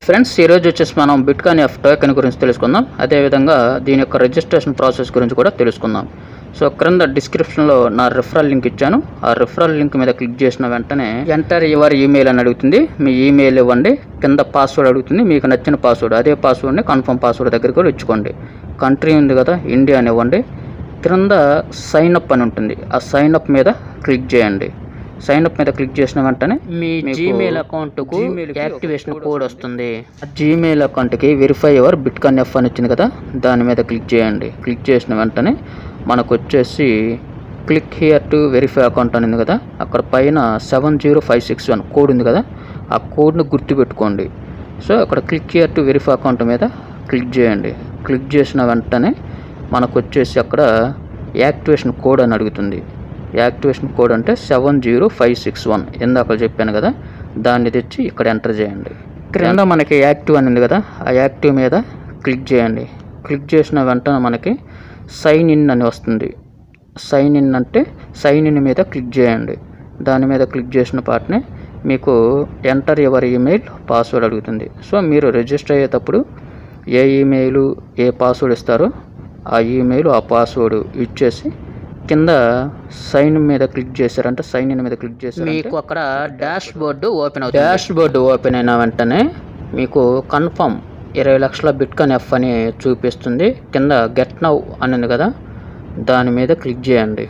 friends ఈరోజు వచ్చేసి మనం బిట్కాయిన్ ఎఫ్ టోకెన్ గురించి తెలుసుకుందాం అదేవిధంగా దీని యొక్క రిజిస్ట్రేషన్ ప్రాసెస్ గురించి కూడా తెలుసుకుందాం సో క్రింద డిస్క్రిప్షన్లో నా రిఫరల్ లింక్ ఇచ్చాను ఆ రిఫరల్ లింక్ మీద క్లిక్ చేసిన వెంటనే ఎంటర్ యువర్ ఈమెయిల్ అని అడుగుతుంది మీ ఈమెయిల్ ఇవ్వండి కింద పాస్వర్డ్ అడుగుతుంది మీకు నచ్చిన పాస్వర్డ్ అదే పాస్వర్డ్ని కన్ఫర్మ్ పాస్వర్డ్ దగ్గర కూడా ఇచ్చుకోండి కంట్రీ ఉంది కదా ఇండియా అని ఇవ్వండి క్రింద సైన్ అప్ అని ఉంటుంది ఆ సైన్ అప్ మీద క్లిక్ చేయండి సైన్ అప్ మీద క్లిక్ చేసిన వెంటనే మీ జీమెయిల్ అకౌంట్కు యాక్టివేషన్ కోడ్ వస్తుంది ఆ జీమెయిల్ అకౌంట్కి verify your bit con F అని వచ్చింది కదా దాని మీద క్లిక్ చేయండి క్లిక్ చేసిన వెంటనే మనకు వచ్చేసి click here to verify account అని ఉంది కదా అక్కడ పైన seven zero five six one code ఉంది కదా ఆ కోడ్ను గుర్తుపెట్టుకోండి సో అక్కడ click here to verify account మీద క్లిక్ చేయండి క్లిక్ చేసిన వెంటనే మనకు వచ్చేసి అక్కడ యాక్టివేషన్ కోడ్ అని అడుగుతుంది యాక్టివేషన్ కోడ్ అంటే seven zero five six one ఇందాక చెప్పాను కదా దాన్ని తెచ్చి ఇక్కడ ఎంటర్ చేయండి క్రింద మనకి యాక్టివ్ అని ఉంది కదా ఆ యాక్టివ్ మీద క్లిక్ చేయండి క్లిక్ చేసిన వెంటనే మనకి సైన్ ఇన్ అని వస్తుంది సైన్ ఇన్ అంటే సైన్ ఇన్ మీద క్లిక్ చేయండి దాని మీద క్లిక్ చేసిన పాటనే మీకు ఎంటర్ యువర్ ఈమెయిల్ పాస్వర్డ్ అడుగుతుంది సో మీరు రిజిస్టర్ అయ్యేటప్పుడు ఏ ఈమెయిల్ ఏ పాస్వర్డ్ ఇస్తారో ఆ ఈమెయిల్ ఆ పాస్వర్డ్ ఇచ్చేసి కింద సైన్ మీద క్లిక్ చేశారంటే సైన్ ఇన్ మీద క్లిక్ చేశారు మీకు అక్కడ డాష్ బోర్డు ఓపెన్ అవుతుంది డాష్ బోర్డు ఓపెన్ అయిన వెంటనే మీకు కన్ఫర్మ్ ఇరవై లక్షల బిట్కాన్ ఎఫ్ అని చూపిస్తుంది కింద గెట్ నౌ అని ఉంది కదా దాని మీద క్లిక్ చేయండి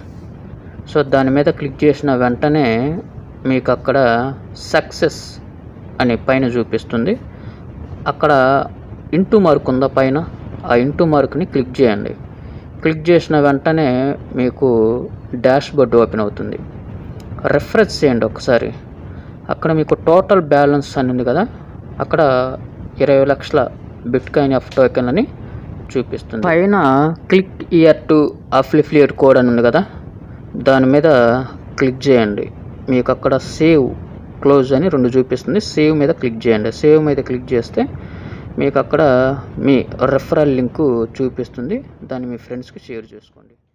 సో దాని మీద క్లిక్ చేసిన వెంటనే మీకు అక్కడ సక్సెస్ అని పైన చూపిస్తుంది అక్కడ ఇంటూ మార్క్ ఉందా పైన ఆ ఇంటూ మార్క్ని క్లిక్ చేయండి క్లిక్ చేసిన వెంటనే మీకు డాష్ బోర్డ్ ఓపెన్ అవుతుంది రిఫ్రెష్ చేయండి ఒకసారి అక్కడ మీకు టోటల్ బ్యాలెన్స్ అని ఉంది కదా అక్కడ ఇరవై లక్షల బిట్ కాయిన్ ఎఫ్ టోకెన్ అని చూపిస్తుంది పైన click here to affiliate code అని ఉంది కదా దాని మీద క్లిక్ చేయండి మీకు అక్కడ సేవ్ క్లోజ్ అని రెండు చూపిస్తుంది సేవ్ మీద క్లిక్ చేయండి సేవ్ మీద క్లిక్ చేస్తే మీకు అక్కడ మీ రెఫరల్ లింకు చూపిస్తుంది దాన్ని మీ ఫ్రెండ్స్కి షేర్ చేసుకోండి